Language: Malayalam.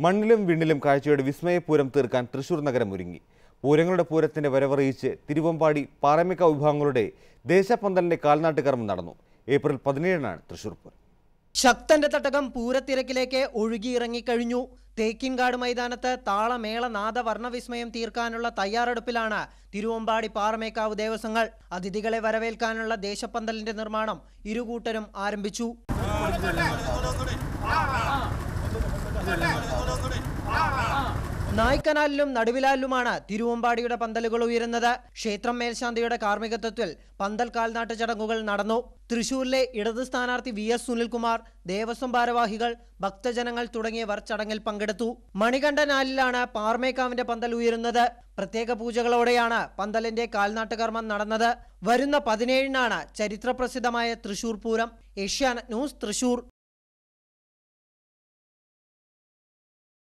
മണ്ണിലും വിണ്ണിലും കാഴ്ചയുടെ വിസ്മയപൂരം തീർക്കാൻ തൃശൂർ നഗരം ഒരുങ്ങി പൂരങ്ങളുടെ പൂരത്തിന്റെ വരവറിയിച്ച് തിരുവമ്പാടി പാറമേക്കാവ് വിഭാഗങ്ങളുടെ ദേശപന്തലിന്റെ കാൽനാട്ട് കർമ്മം നടന്നു ഏപ്രിൽ പതിനേഴിനാണ് തൃശൂർ പൂരം ശക്തന്റെ തട്ടകം പൂരത്തിരക്കിലേക്ക് ഒഴുകിയിറങ്ങിക്കഴിഞ്ഞു തേക്കിൻകാട് മൈതാനത്ത് താളമേള നാദ വർണ്ണവിസ്മയം തീർക്കാനുള്ള തയ്യാറെടുപ്പിലാണ് തിരുവമ്പാടി പാറമേക്കാവ് ദേവസ്വങ്ങൾ അതിഥികളെ വരവേൽക്കാനുള്ള ദേശപ്പന്തലിന്റെ നിർമ്മാണം ഇരുകൂട്ടരും ആരംഭിച്ചു നായ്ക്കനാലിലും നടുവിലാലിലുമാണ് തിരുവമ്പാടിയുടെ പന്തലുകൾ ഉയരുന്നത് ക്ഷേത്രം മേൽശാന്തിയുടെ കാർമ്മികത്വത്തിൽ പന്തൽ കാൽനാട്ട് ചടങ്ങുകൾ നടന്നു തൃശൂരിലെ ഇടത് സ്ഥാനാർത്ഥി വി എസ് സുനിൽകുമാർ ദേവസ്വം ഭാരവാഹികൾ ഭക്തജനങ്ങൾ തുടങ്ങിയവർ ചടങ്ങിൽ പങ്കെടുത്തു മണികണ്ഠനാലിലാണ് പാർമേക്കാവിന്റെ പന്തൽ ഉയരുന്നത് പ്രത്യേക പൂജകളോടെയാണ് പന്തലിന്റെ കാൽനാട്ട് കർമ്മം നടന്നത് വരുന്ന പതിനേഴിനാണ് ചരിത്രപ്രസിദ്ധമായ തൃശൂർ പൂരം ഏഷ്യാനെറ്റ് ന്യൂസ് തൃശൂർ